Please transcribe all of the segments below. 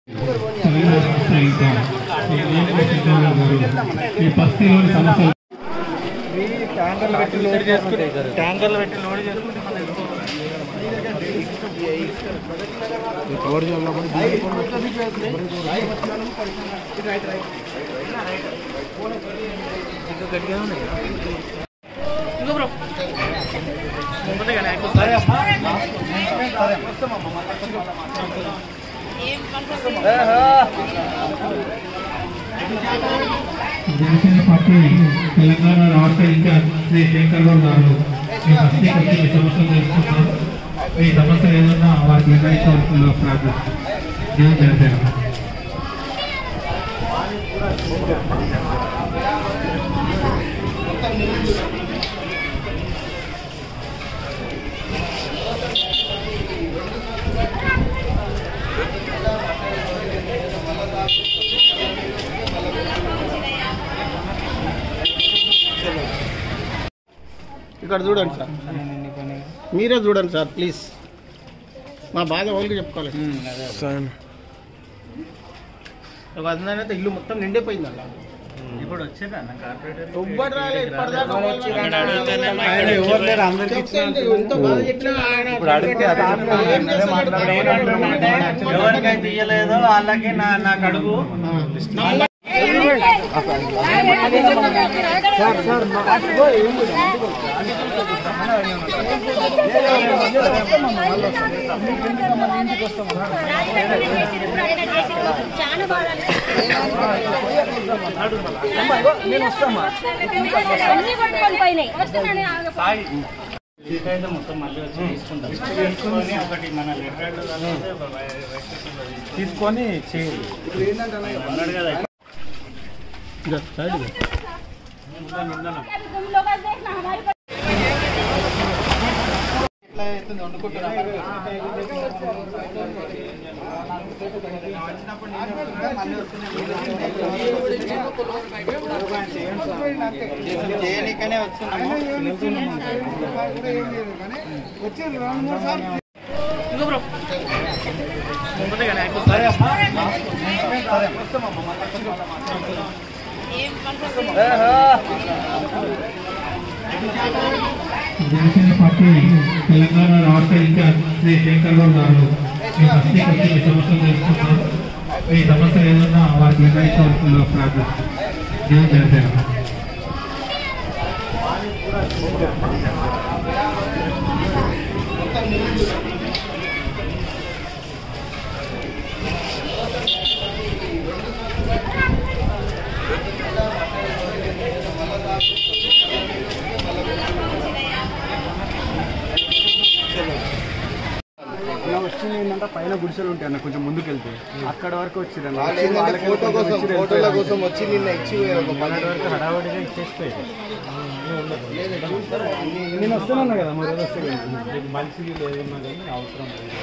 ఇంకా ఈ నియోజక సింగరావు గారు ఈ బస్తీలోని సమస్యలు ట్యాంకర్లు పెట్టి లోడ్ చేసుకుంటే ట్యాంకర్లు పెట్టి లోడ్ చేసుకుంటే మన కవర్ జనసేన పార్టీ తెలంగాణ రాష్ట్ర ఇన్ఛార్జ్ శ్రీ శంకర్ గౌడ్ గారు మీ బస్తీకి వచ్చి మీ సమస్యలు తెలుసుకున్నారు మీ సమస్య ఏదన్నా వారికి నిర్ణయించవలసిందిగా ప్రార్థిస్తున్నాం జై జనసేన ఇక్కడ చూడండి సార్ మీరే చూడండి సార్ ప్లీజ్ మా బాధ వాళ్ళకి చెప్పుకోవాలి ఒక అందరైతే ఇల్లు మొత్తం నిండిపోయింది అలా ఇప్పుడు వచ్చేదా అన్న కార్పొరేటర్ ఎవ్వరు రాలే ఇప్పటిదాకా ఆయన ఎవరు లేరు అందరికి చెప్తే ఎంత బాధ చెప్పినా ఆయన ఇప్పుడు అడిగితే అది ఏం చేస్తాడు? ఎవరికైతే ఇయ్యలేదో వాళ్ళకి నా నాకు అడుగు చాలా బాగా నేను వస్తామా అన్ని కొట్టుకొని పోయినాయి వస్తున్నాను ఆగపో. ఇదైతే మొత్తం మళ్ళీ వచ్చి తీసుకుంటాం తీసుకొని ఒకటి మన లెటర్ తీసుకొని చేయాలి అన్నాడు కదా ఇక సైడ్ ఇక. अभी तुम लोग देखना हमारे पास చేయనీకనే వచ్చినాము జనసేన పార్టీ తెలంగాణ రాష్ట్ర ఇన్ఛార్జ్ శ్రీ శంకర్ గౌడ్ గారు మీ బస్తీకి వచ్చి మీ సమస్యలు తెలుసుకున్నారు మీ సమస్య ఏదన్నా వారికి నిర్ణయించవలసిందిగా ప్రార్థిస్తున్నాం జై జనసేన అన్న వచ్చింది ఏంటంటే పైన గుడిసెలు ఉంటాయి అన్న కొంచెం ముందుకు వెళ్తే అక్కడ వరకు వచ్చింది వాళ్ళు ఏంటంటే ఫోటో కోసం ఫోటోల కోసం వచ్చి నిన్న ఇచ్చి పోయారు ఒక పన్నెండు వరకు హడావుడిగా ఇచ్చేసిపోయారు నేను వస్తానన్నా కదా మరి రోజు వస్తే కదా. మీకు మంచిది లేదన్నా కానీ అవసరం లేదు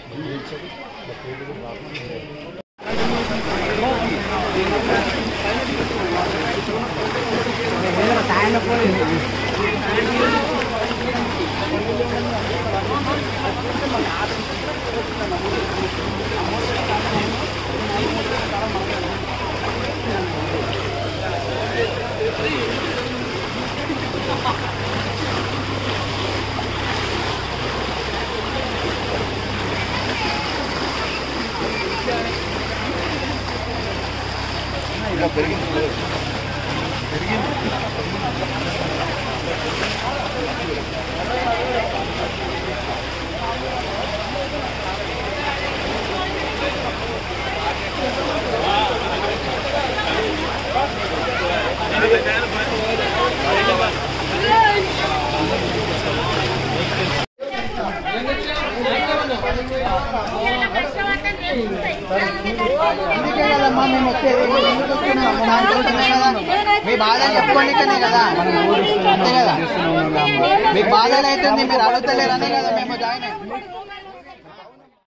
అందుకే కదమ్మా మేము వచ్చేది ఎందుకు వస్తున్నాము? మా కోసమే కదా. మీ బాధ చెప్పుకోనికనే కదా అంతే కదా మీ బాధలు అయితే మీరు అడుగుతలేరనే కదా మేము జాయిన్ అయ్యాం.